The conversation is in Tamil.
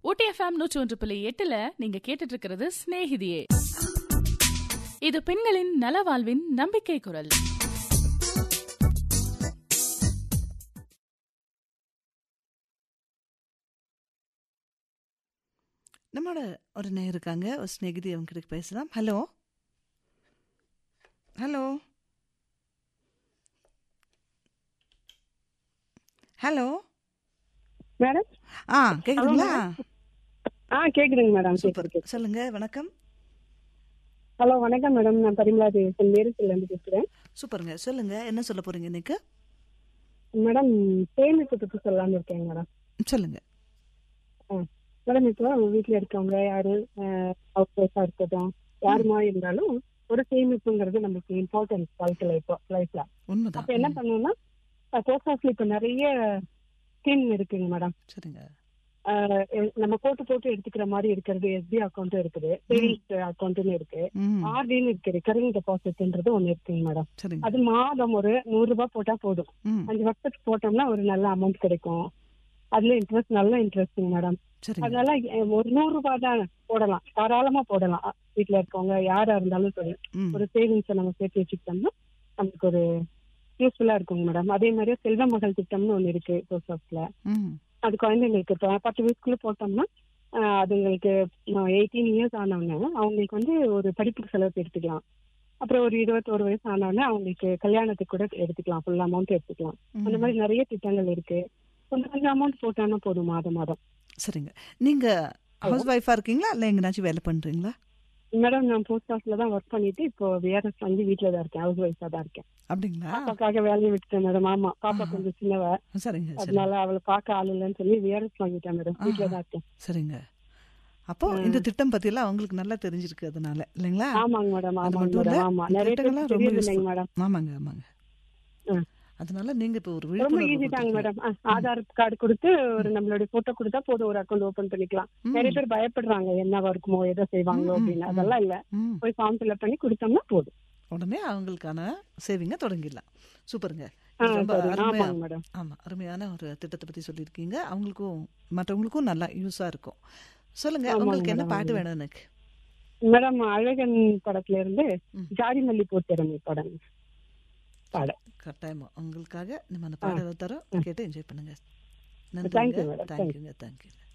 ஊட்டி எஃப்எம் நூற்றி ஒன்று புள்ளி எட்டுல நீங்க கேட்டுட்டு இருக்கிறது சிநேகிதியே இது பெண்களின் நலவாழ்வின் நம்பிக்கை குரல் நம்மளோட ஒரு நேயர் இருக்காங்க ஒரு ஸ்நேகிதி அவங்க கிட்ட பேசலாம் ஹலோ ஹலோ ஹலோ மேடம் ஆ கேக்குதுங்களா ஆ கேக்குதுங்க மேடம் சூப்பர் சொல்லுங்க வணக்கம் ஹலோ வணக்கம் மேடம் நான் பரிமலா தேவசன் நேரத்துல இருந்து பேசுறேன் சூப்பருங்க சொல்லுங்க என்ன சொல்ல போறீங்க இன்னைக்கு மேடம் சேமிப்பு பத்தி சொல்லலாம்னு இருக்கேங்க மேடம் சொல்லுங்க மேடம் இப்போ வீட்டுல இருக்கவங்க யாரு ஹவுஸ் ஒய்ஃபா இருக்கட்டும் யாருமா இருந்தாலும் ஒரு சேமிப்புங்கிறது நமக்கு இம்பார்ட்டன்ஸ் வாழ்க்கையில இப்போ லைஃப்ல உண்மைதான் அப்ப என்ன பண்ணுவோம்னா போஸ்ட் ஆஃபீஸ்ல இப்ப நிறைய ஸ்கீம் இருக்குங்க மேடம் சரிங்க அஹ் எ- நம்ம போட்டு போட்டு எடுத்துக்கிற மாதிரி இருக்கிறது எஸ்பி அக்கௌண்ட்டும் இருக்குது சேவிங்ஸ் அக்கௌண்ட்னு இருக்கு ம் ஆர்டின்னு இருக்கு ரெக்கரிங் டெபாசிட்ன்றது ஒண்ணு இருக்குங்க மேடம் சரிங்க அது மாதம் ஒரு நூறு ரூபாய் போட்டா போதும் ம் அஞ்சு வருஷத்துக்கு போட்டோம்னா ஒரு நல்ல அமௌண்ட் கிடைக்கும் அதுல இன்ட்ரெஸ்ட் நல்ல இன்ட்ரெஸ்டிங் மேடம் சரிங்க அதனால எ- ஒரு நூறு ரூபாய் தான் போடலாம் தாராளமா போடலாம் அ, வீட்ல இருக்கவங்க யாரா இருந்தாலும் சரி ம் ஒரு சேவிங்ஸ் நம்ம சேர்த்து வச்சுக்கிட்டோம்னா நமக்கு ஒரு யூஸ்ஃபுல்லா இருக்குங்க மேடம் அதே மாதிரியே செல்வ மகள் திட்டம்னு ஒண்ணு இருக்கு போஸ்ட் ஆஃபீஸ்ல ம் அது குழந்தைங்களுக்கு இப்போ பத்து வயசுக்குள்ள போட்டோம்னா ஆஹ் அதுங்களுக்கு எயிட்டீன் இயர்ஸ் ஆனவங்க அவங்களுக்கு வந்து ஒரு படிப்புக்கு செலவுக்கு எடுத்துக்கலாம் அப்புறம் ஒரு இருபத்தோரு வயசு ஆனவொடனே அவங்களுக்கு கல்யாணத்துக்கு கூட எடுத்துக்கலாம் ஃபுல் அமௌண்ட் எடுத்துக்கலாம் அந்த மாதிரி நிறைய திட்டங்கள் இருக்கு கொஞ்சம் கொஞ்சம் அமௌண்ட் போட்டானா போதும் மாதம் மாதம் சரிங்க நீங்க ஹவுஸ் ஒய்ஃபா இருக்கீங்களா இல்ல எங்கனாச்சும் வேலை பண்றீங்களா மேடம் நான் போஸ்ட் ஆஃபீஸ்ல தான் ஒர்க் பண்ணிட்டு இப்போ விஆர்எஸ் வாங்கி வீட்ல தான் இருக்கேன் ஹவுஸ் ஒய்ஃபா தான் இருக்கேன் அப்படிங்களா பாப்பாக்காக வேலையை விட்டுட்டேன் மேடம் ஆமா பாப்பா ஆஹா. கொஞ்சம் சின்னவ சரிங்க சரி அதனால அவளை பார்க்க ஆள் இல்லைன்னு சொல்லி விஆர்எஸ் வாங்கிட்டேன் மேடம் வீட்ல தான் இருக்கேன் சரிங்க அப்போ இந்த திட்டம் பத்தி எல்லாம் உங்களுக்கு நல்லா தெரிஞ்சிருக்கு அதனால இல்லைங்களா ஆமாங்க மேடம் அது ஆமாங்க மட்டும் இல்ல, மேடம் ஆமா இந்த நிறைய திட்டங்கள்லாம் பேருக்கு ரொம்ப தெரியுது useful. இல்லைங்க மேடம் ஆமாங்க ஆமாங்க ம். அதனால நீங்க இப்போ ஒரு ரொம்ப விழிப்புணர்வு ஈஸி தாங்க கொடுத்திருக்கீங்க. மேடம் ஆ, ஆதார் கார்டு கொடுத்து ஒரு நம்மளுடைய போட்டோ கொடுத்தா போதும் ஒரு அக்கௌண்ட் ஓபன் பண்ணிக்கலாம் ம். நிறைய பேர் பயப்படுறாங்க என்னவா இருக்குமோ எதை செய்வாங்களோ ம், அப்படின்னு ம். அதெல்லாம் இல்ல ம். போய் ஃபார்ம் ஃபில்அப் பண்ணி கொடுத்தோம்னா போதும் உடனே அவங்களுக்கான சேவிங்க தொடங்கிடலாம் சூப்பருங்க ஆ, இது ரொம்ப சரி. அருமையா ஆமாங்க மேடம் ஆமா அருமையான ஒரு திட்டத்தை பத்தி சொல்லியிருக்கீங்க அவங்களுக்கும் மற்றவங்களுக்கும் நல்லா யூஸா இருக்கும் சொல்லுங்க ஆமாங்க உங்களுக்கு என்ன மேடம், பாட்டு ஆமாங்க. வேணும் எனக்கு மேடம் அழகன் படத்துல இருந்து ம். ஜாதி மல்லி போத்திறமை படம் பாட கட்டாயமா உங்களுக்காக நம்ம அந்த பாடலை தரோம் கேட்டு என்ஜாய் பண்ணுங்க Thank நன்றிங்க you, madam. Thank you. தேங்க்யூங்க தேங்க்யூங்க